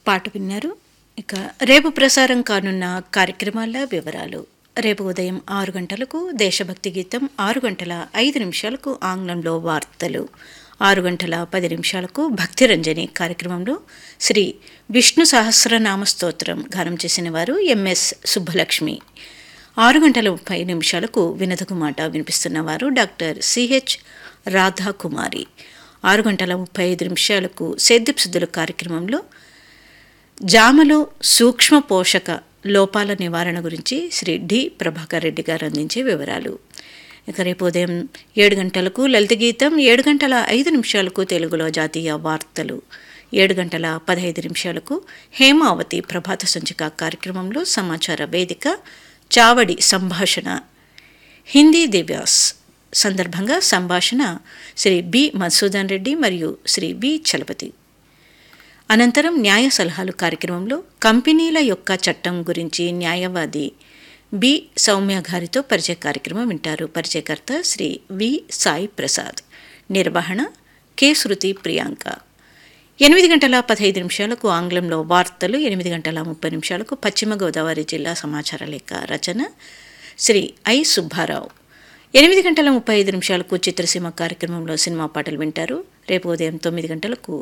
పాట విన్నారు ఇక రేపు ప్రసారం కానున్న కార్యక్రమాల వివరాలు రేపు ఉదయం ఆరు గంటలకు దేశభక్తి గీతం ఆరు గంటల ఐదు నిమిషాలకు ఆంగ్లంలో వార్తలు ఆరు గంటల పది నిమిషాలకు భక్తిరంజని కార్యక్రమంలో శ్రీ విష్ణు సహస్రనామ స్తోత్రం గానం చేసిన వారు ఎంఎస్ సుబ్బలక్ష్మి ఆరు గంటల ముప్పై నిమిషాలకు వినదకు మాట వినిపిస్తున్న వారు డాక్టర్ సిహెచ్ రాధాకుమారి ఆరు గంటల ముప్పై ఐదు నిమిషాలకు సేద్యపు శుద్ధుల కార్యక్రమంలో జామలో సూక్ష్మ పోషక లోపాల నివారణ గురించి శ్రీ డి ప్రభాకర్ రెడ్డి గారు అందించే వివరాలు ఇక రేపు ఉదయం ఏడు గంటలకు లలిత గీతం ఏడు గంటల ఐదు నిమిషాలకు తెలుగులో జాతీయ వార్తలు ఏడు గంటల పదహైదు నిమిషాలకు హేమావతి ప్రభాత సంచిక కార్యక్రమంలో సమాచార వేదిక చావడి సంభాషణ హిందీ దివ్యాస్ సందర్భంగా సంభాషణ శ్రీ బి మధుసూదన్ రెడ్డి మరియు శ్రీ బి చలపతి అనంతరం న్యాయ సలహాలు కార్యక్రమంలో కంపెనీల యొక్క చట్టం గురించి న్యాయవాది బి సౌమ్య గారితో పరిచయ కార్యక్రమం వింటారు పరిచయకర్త శ్రీ వి సాయి ప్రసాద్ నిర్వహణ కె శృతి ప్రియాంక ఎనిమిది గంటల పదహైదు నిమిషాలకు ఆంగ్లంలో వార్తలు ఎనిమిది గంటల ముప్పై నిమిషాలకు పశ్చిమ గోదావరి జిల్లా సమాచార లేఖ రచన శ్రీ ఐ సుబ్బారావు ఎనిమిది గంటల ముప్పై ఐదు నిమిషాలకు చిత్రసీమ కార్యక్రమంలో సినిమా పాటలు వింటారు రేపు ఉదయం తొమ్మిది గంటలకు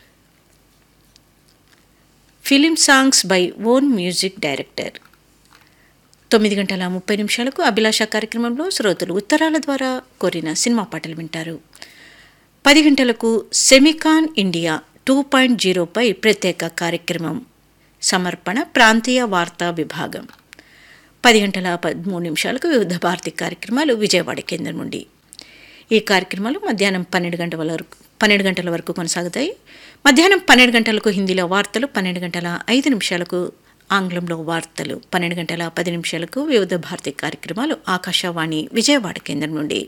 film songs by own music director తొమ్మిది గంటల ముప్పై నిమిషాలకు అభిలాష కార్యక్రమంలో శ్రోతలు ఉత్తరాల ద్వారా కోరిన సినిమా పాటలు వింటారు పది గంటలకు సెమికాన్ ఇండియా టూ పాయింట్ జీరోపై ప్రత్యేక కార్యక్రమం సమర్పణ ప్రాంతీయ వార్తా విభాగం పది గంటల పదమూడు నిమిషాలకు వివిధ భారతి కార్యక్రమాలు విజయవాడ కేంద్రం నుండి ఈ కార్యక్రమాలు మధ్యాహ్నం పన్నెండు గంటల వరకు పన్నెండు గంటల వరకు కొనసాగుతాయి మధ్యాహ్నం పన్నెండు గంటలకు హిందీలో వార్తలు పన్నెండు గంటల ఐదు నిమిషాలకు ఆంగ్లంలో వార్తలు పన్నెండు గంటల పది నిమిషాలకు వివిధ భారతి కార్యక్రమాలు ఆకాశవాణి విజయవాడ కేంద్రం నుండి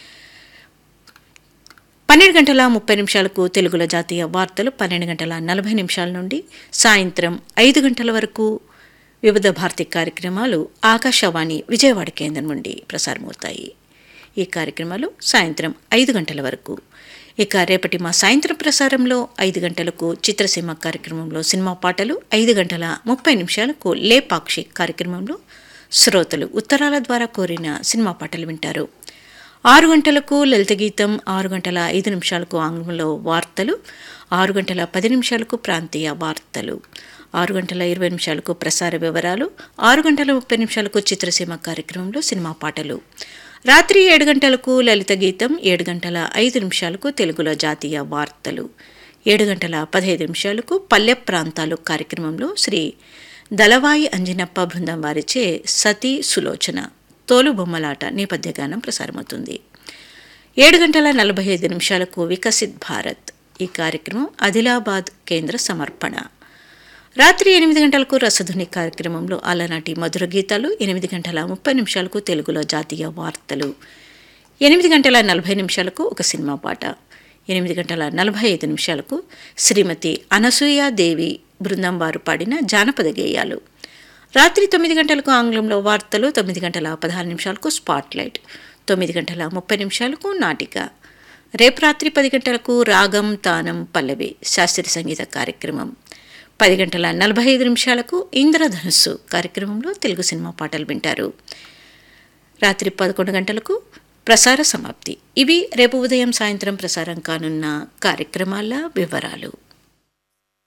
పన్నెండు గంటల ముప్పై నిమిషాలకు తెలుగులో జాతీయ వార్తలు పన్నెండు గంటల నలభై నిమిషాల నుండి సాయంత్రం ఐదు గంటల వరకు వివిధ భారతి కార్యక్రమాలు ఆకాశవాణి విజయవాడ కేంద్రం నుండి ప్రసారమవుతాయి ఈ కార్యక్రమాలు సాయంత్రం ఐదు గంటల వరకు ఇక రేపటి మా సాయంత్రం ప్రసారంలో ఐదు గంటలకు చిత్రసీమ కార్యక్రమంలో సినిమా పాటలు ఐదు గంటల ముప్పై నిమిషాలకు లేపాక్షి కార్యక్రమంలో శ్రోతలు ఉత్తరాల ద్వారా కోరిన సినిమా పాటలు వింటారు ఆరు గంటలకు లలిత గీతం ఆరు గంటల ఐదు నిమిషాలకు ఆంగ్లంలో వార్తలు ఆరు గంటల పది నిమిషాలకు ప్రాంతీయ వార్తలు ఆరు గంటల ఇరవై నిమిషాలకు ప్రసార వివరాలు ఆరు గంటల ముప్పై నిమిషాలకు చిత్రసీమ కార్యక్రమంలో సినిమా పాటలు రాత్రి ఏడు గంటలకు లలిత గీతం ఏడు గంటల ఐదు నిమిషాలకు తెలుగులో జాతీయ వార్తలు ఏడు గంటల పదహైదు నిమిషాలకు పల్లె ప్రాంతాలు కార్యక్రమంలో శ్రీ దళవాయి అంజనప్ప బృందం వారిచే సతీ సులోచన తోలు బొమ్మలాట నేపథ్య గానం ప్రసారమవుతుంది ఏడు గంటల నలభై ఐదు నిమిషాలకు వికసిత్ భారత్ ఈ కార్యక్రమం ఆదిలాబాద్ కేంద్ర సమర్పణ రాత్రి ఎనిమిది గంటలకు రసధుని కార్యక్రమంలో అలనాటి మధుర గీతాలు ఎనిమిది గంటల ముప్పై నిమిషాలకు తెలుగులో జాతీయ వార్తలు ఎనిమిది గంటల నలభై నిమిషాలకు ఒక సినిమా పాట ఎనిమిది గంటల నలభై ఐదు నిమిషాలకు శ్రీమతి అనసూయాదేవి బృందం వారు పాడిన జానపద గేయాలు రాత్రి తొమ్మిది గంటలకు ఆంగ్లంలో వార్తలు తొమ్మిది గంటల పదహారు నిమిషాలకు స్పాట్లైట్ తొమ్మిది గంటల ముప్పై నిమిషాలకు నాటిక రేపు రాత్రి పది గంటలకు రాగం తానం పల్లవి శాస్త్రీయ సంగీత కార్యక్రమం పది గంటల నలభై ఐదు నిమిషాలకు ఇంద్రధనుస్సు కార్యక్రమంలో తెలుగు సినిమా పాటలు వింటారు రాత్రి పదకొండు గంటలకు ప్రసార సమాప్తి ఇవి రేపు ఉదయం సాయంత్రం ప్రసారం కానున్న కార్యక్రమాల వివరాలు